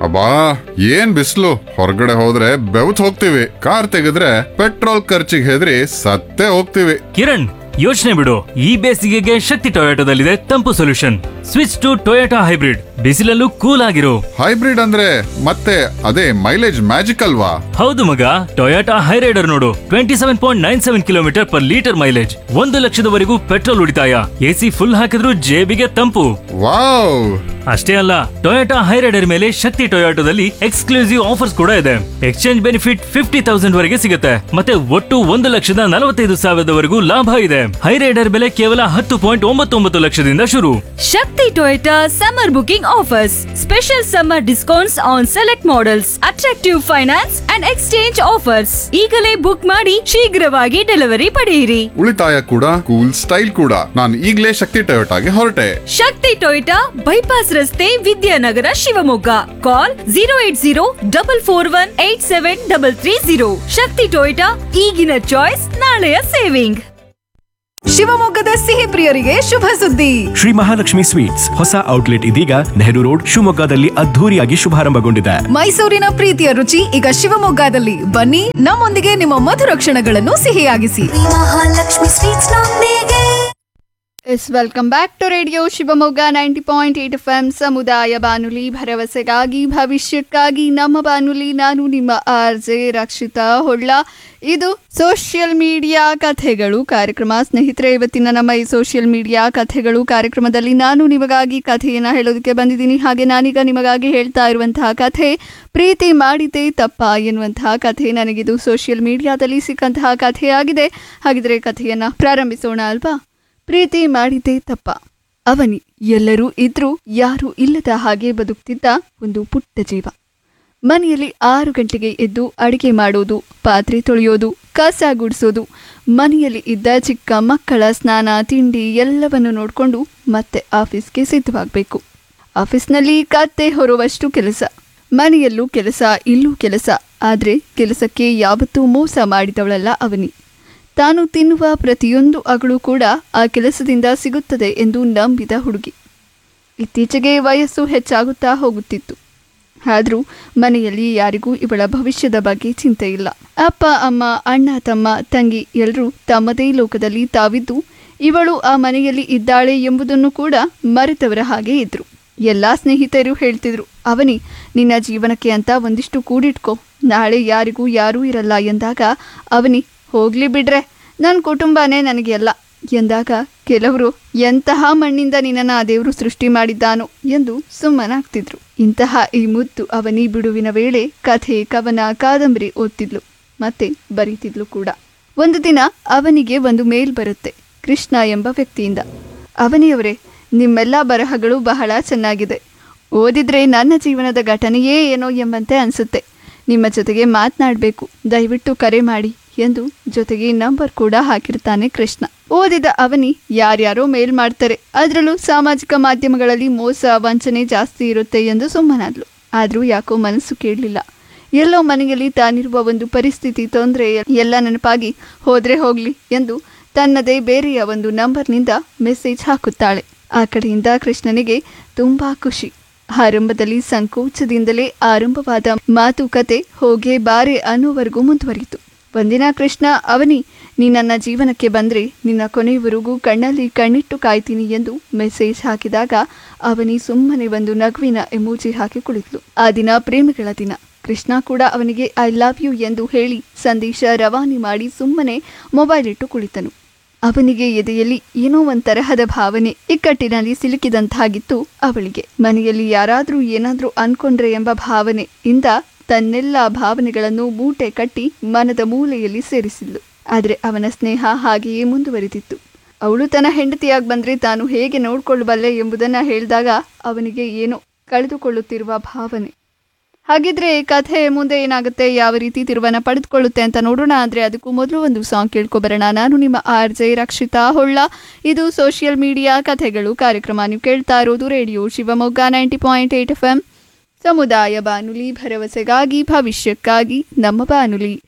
ಅಬ್ಬಾ ಏನ್ ಬಿಸ್ಲು ಹೊರಗಡೆ ಹೋದ್ರೆ ಬೆವತ್ ಹೋಗ್ತೀವಿ ಕಾರ್ ತೆಗೆದ್ರೆ ಪೆಟ್ರೋಲ್ ಖರ್ಚಿಗೆ ಹೆದರಿ ಸತ್ತೇ ಹೋಗ್ತೀವಿ ಕಿರಣ್ ಯೋಚನೆ ಬಿಡು ಈ ಬೇಸಿಗೆಗೆ ಶಕ್ತಿ ಟೊಯೋಟೋದಲ್ಲಿದೆ ತಂಪು solution switch to Toyota hybrid ಬಿಸಿಲಲ್ಲೂ ಕೂಲ್ ಆಗಿರು ಹೈಬ್ರಿಡ್ ಅಂದ್ರೆ ಮತ್ತೆ ಅದೇ ಮೈಲೇಜ್ ಮ್ಯಾಜಿಕ್ ಅಲ್ವಾ ಹೌದು ಮಗ ಟೊಯೋಟಾ ಹೈರೈಡರ್ ನೋಡು twenty seven point nine seven kilometre per litre mileage ಒಂದು ಲಕ್ಷದವರೆಗೂ ಪೆಟ್ರೋಲ್ ಉಳಿತಾಯ ಎಸಿ ಫುಲ್ ಹಾಕಿದ್ರೂ ಜೇಬಿಗೆ ತಂಪು ವಾವ್ ಅಷ್ಟೇ ಅಲ್ಲ ಟೊಯೋಟಾ ಹೈರೈಡರ್ ಮೇಲೆ ಶಕ್ತಿ ಟೊಯೋಟೋದಲ್ಲಿ ಎಕ್ಸ್ಕ್ಲೂಸಿವ್ ಆಫರ್ಸ್ ಕೂಡ ಇದೆ ಎಕ್ಸ್ಚೇಂಜ್ ಬೆನಿಫಿಟ್ ಫಿಫ್ಟಿ ತೌಸಂಡ್ ವರೆಗೆ ಸಿಗುತ್ತೆ ಮತ್ತೆ ಒಟ್ಟು ಒಂದು ಲಕ್ಷದ ನಲವತ್ತೈದು ಸಾವಿರದವರೆಗೂ ಲಾಭ ಇದೆ ಹೈರೈಡರ್ ಬೆಲೆ ಕೇವಲ ಹತ್ತು ಪಾಯಿಂಟ್ ಒಂಬತ್ತೊಂಬತ್ತು ಲಕ್ಷದಿಂದ ಶುರು Shakti Toyota summer booking offers. Special summer discounts on select models, attractive finance and exchange offers. ಈಗಲೇ ಬುಕ್ ಮಾಡಿ ಶೀಘ್ರವಾಗಿ ಡೆಲಿವರಿ ಪಡೆಯಿರಿ ಉಳಿತಾಯ ಕೂಡ ಕೂಲ್ ಸ್ಟೈಲ್ ಕೂಡ ನಾನು ಈಗ್ಲೇ ಶಕ್ತಿ ಟೊಯೋಟಾಗೆ ಹೊರಟೆ ಶಕ್ತಿ ಟೊಯೋಟಾ ಬೈಪಾಸ್ ರಸ್ತೆ Vidyanagar Shivamogga call zero eight zero double four one eight seven double three zero Shakti Toyota ಈಗಿನ ಚಾಯ್ಸ್ ನಾಳೆಯ ಸೇವಿಂಗ್ ಶಿವಮೊಗ್ಗದ ಸಿಹಿ ಪ್ರಿಯರಿಗೆ ಶುಭ ಸುದ್ದಿ ಶ್ರೀ ಮಹಾಲಕ್ಷ್ಮಿ ಸ್ವೀಟ್ಸ್ ಹೊಸ ಔಟ್ಲೆಟ್ ಇದೀಗ ನೆಹರು ರೋಡ್ ಶಿವಮೊಗ್ಗದಲ್ಲಿ ಅದ್ಧೂರಿಯಾಗಿ ಶುಭಾರಂಭಗೊಂಡಿದೆ ಮೈಸೂರಿನ ಪ್ರೀತಿಯ ರುಚಿ ಈಗ ಶಿವಮೊಗ್ಗದಲ್ಲಿ ಬನ್ನಿ ನಮ್ಮೊಂದಿಗೆ ನಿಮ್ಮ ಮಧುರ ಕ್ಷಣಗಳನ್ನು ಸಿಹಿಯಾಗಿಸಿ ಮಹಾಲಕ್ಷ್ಮಿ ಸ್ವೀಟ್ಸ್ ನೊಂದಿಗೆ yes welcome back to radio Shivamogga ninety point eight F M ಸಮುದಾಯ ಬಾನುಲಿ ಭರವಸೆಗಾಗಿ ಭವಿಷ್ಯಕ್ಕಾಗಿ ನಮ್ಮ ಬಾನುಲಿ ನಾನು ನಿಮ್ಮ ಆರ್ ಜೆ ರಕ್ಷಿತಾ ಹೊಳ್ಳ ಇದು ಸೋಷಿಯಲ್ ಮೀಡಿಯಾ ಕಥೆಗಳು ಕಾರ್ಯಕ್ರಮ ಸ್ನೇಹಿತರೆ ಇವತ್ತಿನ ನಮ್ಮ ಈ ಸೋಷಿಯಲ್ ಮೀಡಿಯಾ ಕಥೆಗಳು ಕಾರ್ಯಕ್ರಮದಲ್ಲಿ ನಾನು ನಿಮಗಾಗಿ ಕಥೆಯನ್ನು ಹೇಳೋದಕ್ಕೆ ಬಂದಿದ್ದೀನಿ ಹಾಗೆ ನಾನೀಗ ನಿಮಗಾಗಿ ಹೇಳ್ತಾ ಇರುವಂತಹ ಕಥೆ ಪ್ರೀತಿ ಮಾಡಿದ್ದೇ ತಪ್ಪ ಎನ್ನುವಂತಹ ಕಥೆ ನನಗಿದು ಸೋಷಿಯಲ್ ಮೀಡಿಯಾದಲ್ಲಿ ಸಿಕ್ಕಂತಹ ಕಥೆಯಾಗಿದೆ ಹಾಗಿದ್ರೆ ಕಥೆಯನ್ನು ಪ್ರಾರಂಭಿಸೋಣ ಅಲ್ವಾ ಪ್ರೀತಿ ಮಾಡಿದ್ದೇ ತಪ್ಪ ಅವನಿ ಎಲ್ಲರೂ ಇದ್ರೂ ಯಾರೂ ಇಲ್ಲದ ಹಾಗೆ ಬದುಕ್ತಿದ್ದ ಒಂದು ಪುಟ್ಟ ಜೀವ ಮನೆಯಲ್ಲಿ ಆರು ಗಂಟೆಗೆ ಎದ್ದು ಅಡಿಗೆ ಮಾಡೋದು ಪಾತ್ರೆ ತೊಳೆಯೋದು ಕಸ ಗುಡಿಸೋದು ಮನೆಯಲ್ಲಿ ಇದ್ದ ಚಿಕ್ಕ ಮಕ್ಕಳ ಸ್ನಾನ ತಿಂಡಿ ಎಲ್ಲವನ್ನು ನೋಡಿಕೊಂಡು ಮತ್ತೆ ಆಫೀಸ್ಗೆ ಸಿದ್ಧವಾಗಬೇಕು ಆಫೀಸ್ನಲ್ಲಿ ಕತ್ತೆ ಹೊರುವಷ್ಟು ಕೆಲಸ ಮನೆಯಲ್ಲೂ ಕೆಲಸ ಇಲ್ಲೂ ಕೆಲಸ ಆದರೆ ಕೆಲಸಕ್ಕೆ ಯಾವತ್ತೂ ಮೋಸ ಮಾಡಿದವಳಲ್ಲ ಅವನಿ ತಾನು ತಿನ್ನುವ ಪ್ರತಿಯೊಂದು ಅಗಳು ಕೂಡ ಆ ಕೆಲಸದಿಂದ ಸಿಗುತ್ತದೆ ಎಂದು ನಂಬಿದ ಹುಡುಗಿ ಇತ್ತೀಚೆಗೆ ವಯಸ್ಸು ಹೆಚ್ಚಾಗುತ್ತಾ ಹೋಗುತ್ತಿತ್ತು ಆದರೂ ಮನೆಯಲ್ಲಿ ಯಾರಿಗೂ ಇವಳ ಭವಿಷ್ಯದ ಬಗ್ಗೆ ಚಿಂತೆ ಇಲ್ಲ ಅಪ್ಪ ಅಮ್ಮ ಅಣ್ಣ ತಮ್ಮ ತಂಗಿ ಎಲ್ಲರೂ ತಮ್ಮದೇ ಲೋಕದಲ್ಲಿ ತಾವಿದ್ದು ಇವಳು ಆ ಮನೆಯಲ್ಲಿ ಇದ್ದಾಳೆ ಎಂಬುದನ್ನು ಕೂಡ ಮರೆತವರ ಹಾಗೆ ಇದ್ರು ಎಲ್ಲ ಸ್ನೇಹಿತರು ಹೇಳ್ತಿದ್ರು ಅವನಿ ನಿನ್ನ ಜೀವನಕ್ಕೆ ಅಂತ ಒಂದಿಷ್ಟು ಕೂಡಿಟ್ಕೋ ನಾಳೆ ಯಾರಿಗೂ ಯಾರೂ ಇರಲ್ಲ ಎಂದಾಗ ಅವನಿ ಹೋಗ್ಲಿ ಬಿಡ್ರೆ ನನ್ನ ಕುಟುಂಬನೇ ನನಗೆ ಎಲ್ಲ ಎಂದಾಗ ಕೆಲವರು ಎಂತಹ ಮಣ್ಣಿಂದ ನಿನ್ನನ್ನು ಆ ದೇವರು ಸೃಷ್ಟಿ ಮಾಡಿದ್ದಾನೋ ಎಂದು ಸುಮ್ಮನಾಗ್ತಿದ್ರು ಇಂತಹ ಈ ಮುದ್ದು ಅವನಿ ಬಿಡುವಿನ ವೇಳೆ ಕಥೆ ಕವನ ಕಾದಂಬರಿ ಓದ್ತಿದ್ಲು ಮತ್ತೆ ಬರೀತಿದ್ಲು ಕೂಡ ಒಂದು ದಿನ ಅವನಿಗೆ ಒಂದು ಮೇಲ್ ಬರುತ್ತೆ ಕೃಷ್ಣ ಎಂಬ ವ್ಯಕ್ತಿಯಿಂದ ಅವನಿಯವರೇ ನಿಮ್ಮೆಲ್ಲ ಬರಹಗಳು ಬಹಳ ಚೆನ್ನಾಗಿದೆ ಓದಿದ್ರೆ ನನ್ನ ಜೀವನದ ಘಟನೆಯೇ ಏನೋ ಎಂಬಂತೆ ಅನಿಸುತ್ತೆ ನಿಮ್ಮ ಜೊತೆಗೆ ಮಾತನಾಡಬೇಕು ದಯವಿಟ್ಟು ಕರೆ ಮಾಡಿ ಎಂದು ಜೊತೆಗೆ ನಂಬರ್ ಕೂಡ ಹಾಕಿರ್ತಾನೆ ಕೃಷ್ಣ ಓದಿದ ಅವನಿ ಯಾರ್ಯಾರೋ ಮೇಲ್ ಮಾಡ್ತಾರೆ ಅದರಲ್ಲೂ ಸಾಮಾಜಿಕ ಮಾಧ್ಯಮಗಳಲ್ಲಿ ಮೋಸ ವಂಚನೆ ಜಾಸ್ತಿ ಇರುತ್ತೆ ಎಂದು ಸುಮ್ಮನಾದ್ಲು ಆದರೂ ಯಾಕೋ ಮನಸ್ಸು ಕೇಳಲಿಲ್ಲ ಎಲ್ಲೋ ಮನೆಯಲ್ಲಿ ತಾನಿರುವ ಒಂದು ಪರಿಸ್ಥಿತಿ ತೊಂದರೆ ಎಲ್ಲ ನೆನಪಾಗಿ ಹೋದ್ರೆ ಹೋಗ್ಲಿ ಎಂದು ತನ್ನದೇ ಬೇರೆಯ ಒಂದು ನಂಬರ್ನಿಂದ ಮೆಸೇಜ್ ಹಾಕುತ್ತಾಳೆ ಆ ಕಡೆಯಿಂದ ಕೃಷ್ಣನಿಗೆ ತುಂಬಾ ಖುಷಿ ಆರಂಭದಲ್ಲಿ ಸಂಕೋಚದಿಂದಲೇ ಆರಂಭವಾದ ಮಾತುಕತೆ ಹೋಗೆ ಬಾರೆ ಅನ್ನೋವರೆಗೂ ಮುಂದುವರಿಯಿತು ಒಂದಿನ ಕೃಷ್ಣ ಅವನಿ ನೀ ನನ್ನ ಜೀವನಕ್ಕೆ ಬಂದ್ರೆ ನಿನ್ನ ಕೊನೆಯವರೆಗೂ ಕಣ್ಣಲ್ಲಿ ಕಣ್ಣಿಟ್ಟು ಕಾಯ್ತೀನಿ ಎಂದು ಮೆಸೇಜ್ ಹಾಕಿದಾಗ ಅವನಿ ಸುಮ್ಮನೆ ಒಂದು ನಗುವಿನ ಎಮೋಜಿ ಹಾಕಿ ಕುಳಿತಳು ಆ ದಿನ ಪ್ರೇಮಿಗಳ ದಿನ ಕೃಷ್ಣ ಕೂಡ ಅವನಿಗೆ ಐ ಲವ್ ಯು ಎಂದು ಹೇಳಿ ಸಂದೇಶ ರವಾನೆ ಮಾಡಿ ಸುಮ್ಮನೆ ಮೊಬೈಲ್ ಇಟ್ಟು ಕುಳಿತನು ಅವನಿಗೆ ಎದೆಯಲ್ಲಿ ಏನೋ ಒಂತರಹದ ಭಾವನೆ ಇಕ್ಕಟ್ಟಿನಲ್ಲಿ ಸಿಲುಕಿದಂತಾಗಿತ್ತು ಅವಳಿಗೆ ಮನೆಯಲ್ಲಿ ಯಾರಾದ್ರೂ ಏನಾದ್ರೂ ಅನ್ಕೊಂಡ್ರೆ ಎಂಬ ಭಾವನೆ ಇಂದ ತನ್ನೆಲ್ಲ ಭಾವನೆಗಳನ್ನು ಮೂಟೆ ಕಟ್ಟಿ ಮನದ ಮೂಲೆಯಲ್ಲಿ ಸೇರಿಸಿದ್ಲು ಆದರೆ ಅವನ ಸ್ನೇಹ ಹಾಗೆಯೇ ಮುಂದುವರಿದಿತ್ತು ಅವಳು ತನ್ನ ಹೆಂಡತಿಯಾಗಿ ಬಂದ್ರೆ ತಾನು ಹೇಗೆ ನೋಡ್ಕೊಳ್ಳಬಲ್ಲೆ ಎಂಬುದನ್ನ ಹೇಳಿದಾಗ ಅವನಿಗೆ ಏನೋ ಕಳೆದುಕೊಳ್ಳುತ್ತಿರುವ ಭಾವನೆ ಹಾಗಿದ್ರೆ ಕಥೆ ಮುಂದೆ ಏನಾಗುತ್ತೆ ಯಾವ ರೀತಿ ತಿರುವನ್ನ ಪಡೆದುಕೊಳ್ಳುತ್ತೆ ಅಂತ ನೋಡೋಣ ಅಂದ್ರೆ ಅದಕ್ಕೂ ಮೊದಲು ಒಂದು ಸಾಂಗ್ ಕೇಳ್ಕೊಬರೋಣ ನಾನು ನಿಮ್ಮ ಆರ್ ಜೆ ರಕ್ಷಿತಾ ಹೊಳ್ಳ ಇದು ಸೋಷಿಯಲ್ ಮೀಡಿಯಾ ಕಥೆಗಳು ಕಾರ್ಯಕ್ರಮ ನೀವು ಕೇಳ್ತಾ ಇರೋದು radio Shivamogga ninety point eight F M ಸಮುದಾಯ ಬಾನುಲಿ ಭರವಸೆಗಾಗಿ ಭವಿಷ್ಯಕ್ಕಾಗಿ ನಮ್ಮ ಬಾನುಲಿ